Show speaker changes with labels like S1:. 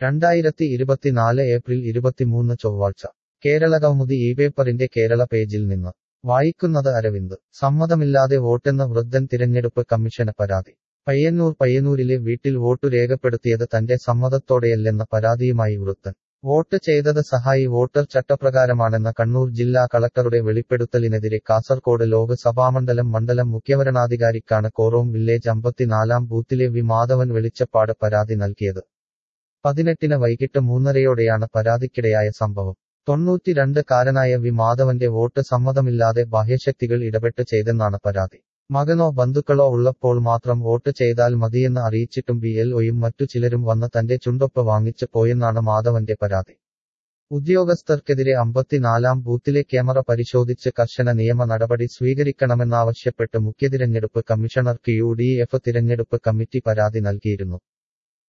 S1: രണ്ടായിരത്തി ഇരുപത്തിനാല് ഏപ്രിൽ ഇരുപത്തിമൂന്ന് ചൊവ്വാഴ്ച കേരള കൗമുദി ഈ പേപ്പറിന്റെ കേരള പേജിൽ നിന്ന് വായിക്കുന്നത് അരവിന്ദ് സമ്മതമില്ലാതെ വോട്ടെന്ന വൃദ്ധൻ തിരഞ്ഞെടുപ്പ് കമ്മീഷന് പരാതി പയ്യന്നൂർ പയ്യന്നൂരിലെ വീട്ടിൽ വോട്ടു രേഖപ്പെടുത്തിയത് തന്റെ സമ്മതത്തോടെയല്ലെന്ന പരാതിയുമായി വൃദ്ധൻ വോട്ട് ചെയ്തത് സഹായി വോട്ടർ ചട്ടപ്രകാരമാണെന്ന കണ്ണൂർ ജില്ലാ കളക്ടറുടെ വെളിപ്പെടുത്തലിനെതിരെ കാസർകോട് ലോക്സഭാമണ്ഡലം മണ്ഡലം മുഖ്യവരണാധികാരിക്കാണ് കോറോം വില്ലേജ് അമ്പത്തിനാലാം ബൂത്തിലെ വി മാധവൻ വെളിച്ചപ്പാട് പരാതി നൽകിയത് പതിനെട്ടിന് വൈകിട്ട് മൂന്നരയോടെയാണ് പരാതിക്കിടയായ സംഭവം തൊണ്ണൂറ്റിരണ്ട് കാരനായ വി മാധവന്റെ വോട്ട് സമ്മതമില്ലാതെ ബാഹ്യശക്തികൾ ഇടപെട്ട് ചെയ്തെന്നാണ് പരാതി മകനോ ബന്ധുക്കളോ ഉള്ളപ്പോൾ മാത്രം വോട്ട് ചെയ്താൽ മതിയെന്ന് അറിയിച്ചിട്ടും ബി എൽ ഒയും മറ്റു ചിലരും വന്ന് തന്റെ ചുണ്ടൊപ്പ് വാങ്ങിച്ചു പോയെന്നാണ് മാധവന്റെ പരാതി ഉദ്യോഗസ്ഥർക്കെതിരെ അമ്പത്തിനാലാം ബൂത്തിലെ ക്യാമറ പരിശോധിച്ച് കർശന നിയമ നടപടി സ്വീകരിക്കണമെന്നാവശ്യപ്പെട്ട് മുഖ്യ തിരഞ്ഞെടുപ്പ് കമ്മീഷണർക്ക് യു ഡി എഫ് തിരഞ്ഞെടുപ്പ് കമ്മിറ്റി പരാതി നൽകിയിരുന്നു